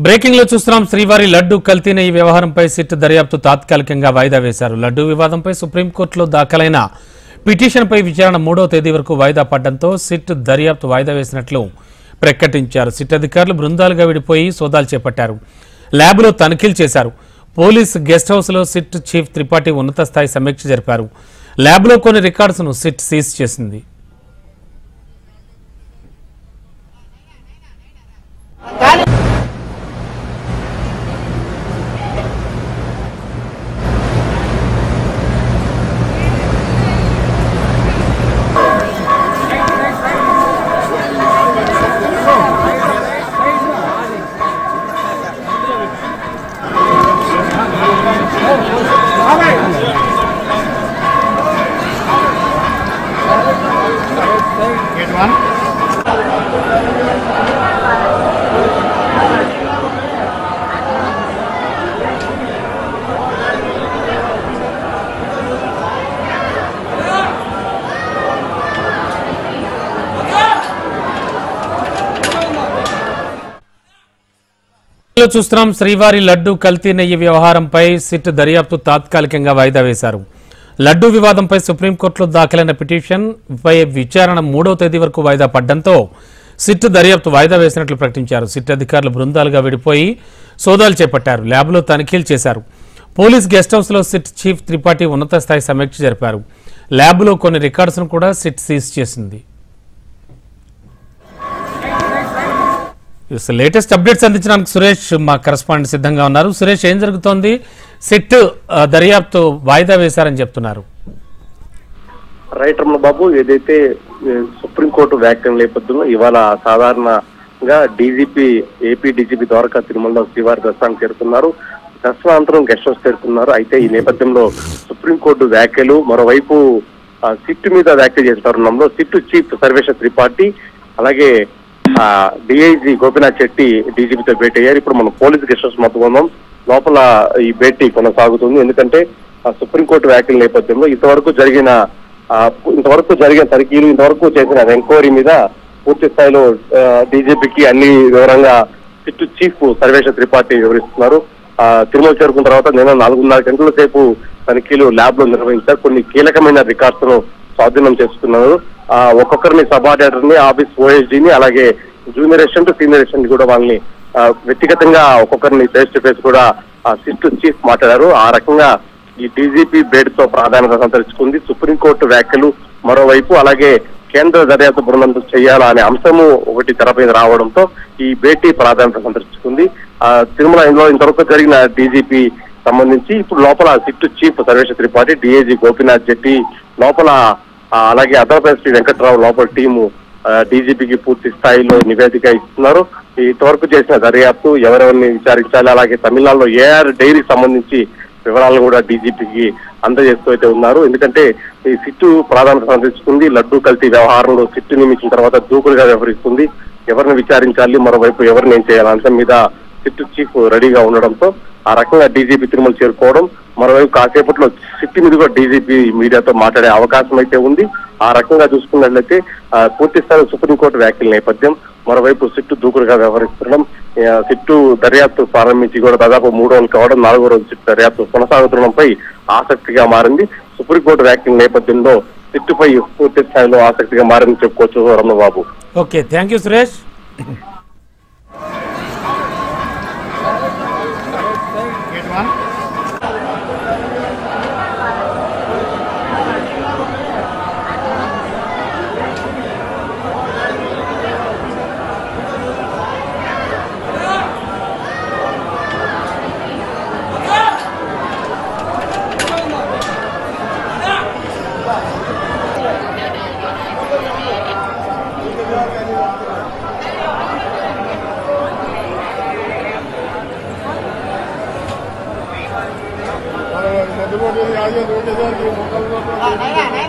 breaking లో చూస్తున్నాం శ్రీవారి లడ్డు కల్తీన ఈ వ్యవహారంపై సిట్ దర్యాప్తు తాత్కాలికంగా వాయిదా వేశారు లడ్డు వివాదంపై సుప్రీంకోర్టులో దాఖలైన పిటిషన్పై విచారణ మూడో తేదీ వరకు వాయిదా పడడంతో సిట్ దర్యాప్తు వాయిదా వేసినట్లు ప్రకటించారు సిట్ అధికారులు బృందాలుగా విడిపోయి సోదాలు చేపట్టారు ల్యాబ్లో తనిఖీలు చేశారు పోలీస్ గెస్ట్ హౌస్లో సిట్ చీఫ్ త్రిపాఠి ఉన్నత స్థాయి సమీక్ష జరిపారు ల్యాబ్లో కొన్ని రికార్డ్స్ను సిట్ సీజ్ చేసింది లో చూస్తున్నాం శ్రీవారి లడ్డు కల్తీ నెయ్యి వ్యవహారంపై సిట్ దర్యాప్తు తాత్కాలికంగా వాయిదా వేశారు లడ్డు వివాదంపై సుప్రీంకోర్టులో దాఖలైన పిటిషన్ పై విచారణ మూడో తేదీ వరకు వాయిదా పడ్డంతో సిట్ దర్యాప్తు వాయిదా వేసినట్లు ప్రకటించారు సిట్ అధికారులు బృందాలుగా విడిపోయి సోదాలు చేపట్టారు ల్యాబ్లో తనిఖీలు చేశారు పోలీస్ గెస్ట్ హౌస్లో సిట్ చీఫ్ త్రిపాఠి ఉన్నత స్థాయి సమీక్ష జరిపారు ల్యాబ్లో కొన్ని రికార్డ్స్ను కూడా సిట్ సీజ్ చేసింది ఎస్, లేటెస్ట్ అప్డేట్స్ అందించడానికి సురేష్ మా కరెస్పాండెంట్ సిద్ధంగా ఉన్నారు సురేష్ ఏం జరుగుతోంది సిట్ ఆ, దర్యాప్తు వాయిదా వేశారని చెప్తున్నారు రైట్ రమణ బాబు ఏదైతే ఏ, సుప్రీంకోర్టు వ్యాఖ్యల నేపథ్యంలో ఇవాళ సాధారణంగా డీజీపీ ఏపీ డీజీపీ ద్వారకా తిరుమలలో శ్రీవారి దర్శనానికి చేరుతున్నారు దర్శనాంతరం గెస్ట్ హౌస్ చేరుతున్నారు అయితే ఈ నేపథ్యంలో సుప్రీంకోర్టు వ్యాఖ్యలు మరోవైపు ఆ, సిట్ మీద వ్యాఖ్య చేసిన తరుణంలో సిట్ చీఫ్ సర్వేశ త్రిపాఠి అలాగే డిఐజీ గోపినాథ్ శెట్టి డీజీపీతో భేటీ అయ్యారు ఇప్పుడు మనం పోలీస్ గెస్ట్ హౌస్ మొత్తం ఉన్నాం లోపల ఈ భేటీ కొనసాగుతుంది ఎందుకంటే ఆ, సుప్రీంకోర్టు వ్యాఖ్యల నేపథ్యంలో ఇంతవరకు జరిగిన ఆ, ఇంతవరకు జరిగిన తనిఖీలు ఇంతవరకు చేసిన ఎంక్వైరీ మీద పూర్తి స్థాయిలో డీజీపీకి అన్ని వివరంగా సిట్టు చీఫ్ సర్వేశ త్రిపాఠి వివరిస్తున్నారు ఆ, తిరుమల చేరుకున్న తర్వాత నేను నాలుగున్నర గంటల సేపు తనిఖీలు ల్యాబ్ లో నిర్వహించారు కొన్ని కీలకమైన రికార్డ్స్ ను స్వాధీనం చేసుకున్నారు ఆ, ఒక్కొక్కరిని సబ్ ఆడిటర్ని ఆఫీస్ ఓఎస్డీ ని అలాగే జూనియర్ అసిస్టెంట్ సీనియర్ అసిస్టెంట్ కూడా వాళ్ళని ఆ, వ్యక్తిగతంగా ఒక్కొక్కరిని ఫేస్ టు ఫేస్ కూడా సిట్ చీఫ్ మాట్లాడారు ఆ రకంగా ఈ డీజీపీ బేడ్ తో ప్రాధాన్యత సంతరించుకుంది సుప్రీంకోర్టు వ్యాఖ్యలు మరోవైపు అలాగే కేంద్ర దర్యాప్తు బృందంతో చేయాలా అనే అంశము ఒకటి తెరపై రావడంతో ఈ భేటీ ప్రాధాన్యత సంతరించుకుంది ఆ తిరుమల ఇందులో ఇంతవరకు జరిగిన డీజీపీ సంబంధించి ఇప్పుడు లోపల సిట్టు చీఫ్ సర్వేశ త్రిపాఠి డిఐజీ గోపీనాథ్ జెట్టి లోపల ఆ, అలాగే అదర్పై శ్రీ వెంకట్రావు లోపల టీము డీజీపీకి పూర్తి స్థాయిలో నివేదిక ఇస్తున్నారు ఇంతవరకు చేసిన దర్యాప్తు ఎవరెవరిని విచారించాలి అలాగే తమిళనాడులో ఏఆర్ డైరీకి సంబంధించి వివరాలను కూడా డీజీపీకి అందజేస్తూ అయితే ఉన్నారు ఎందుకంటే ఈ సిట్టు ప్రాధాన్యత సంతరించుకుంది లడ్డూ కల్తీ వ్యవహారంలో సిట్టు నియమించిన తర్వాత దూకుడుగా వ్యవహరిస్తుంది ఎవరిని విచారించాలి మరోవైపు ఎవరిని ఏం చేయాలి అంశం మీద సిట్టు చీఫ్ రెడీగా ఉండడంతో ఆ రకంగా డీజీపీ తిరుమల చేరుకోవడం మరోవైపు కాసేపట్లో సిట్టి మీద కూడా డీజీపీ మీడియాతో మాట్లాడే అవకాశం అయితే ఉంది ఆ రకంగా చూసుకున్నట్లయితే ఆ, పూర్తి స్థాయి సుప్రీంకోర్టు వ్యాఖ్యల నేపథ్యం మరోవైపు సిట్టు దూకుడుగా వ్యవహరిస్తుండడం ఆ, సిట్టు దర్యాప్తు ప్రారంభించి కూడా దాదాపు మూడు రోజులు కావడం నాలుగో రోజు సిట్టు దర్యాప్తు కొనసాగుతుండడంపై ఆసక్తిగా మారింది సుప్రీంకోర్టు వ్యాఖ్యల నేపథ్యంలో సిట్టుపై పూర్తి స్థాయిలో ఆసక్తిగా మారింది చెప్పుకోవచ్చు Ramanababu okay thank you Suresh Madhumathi Rajendra Reddy గారికి మొక్కలు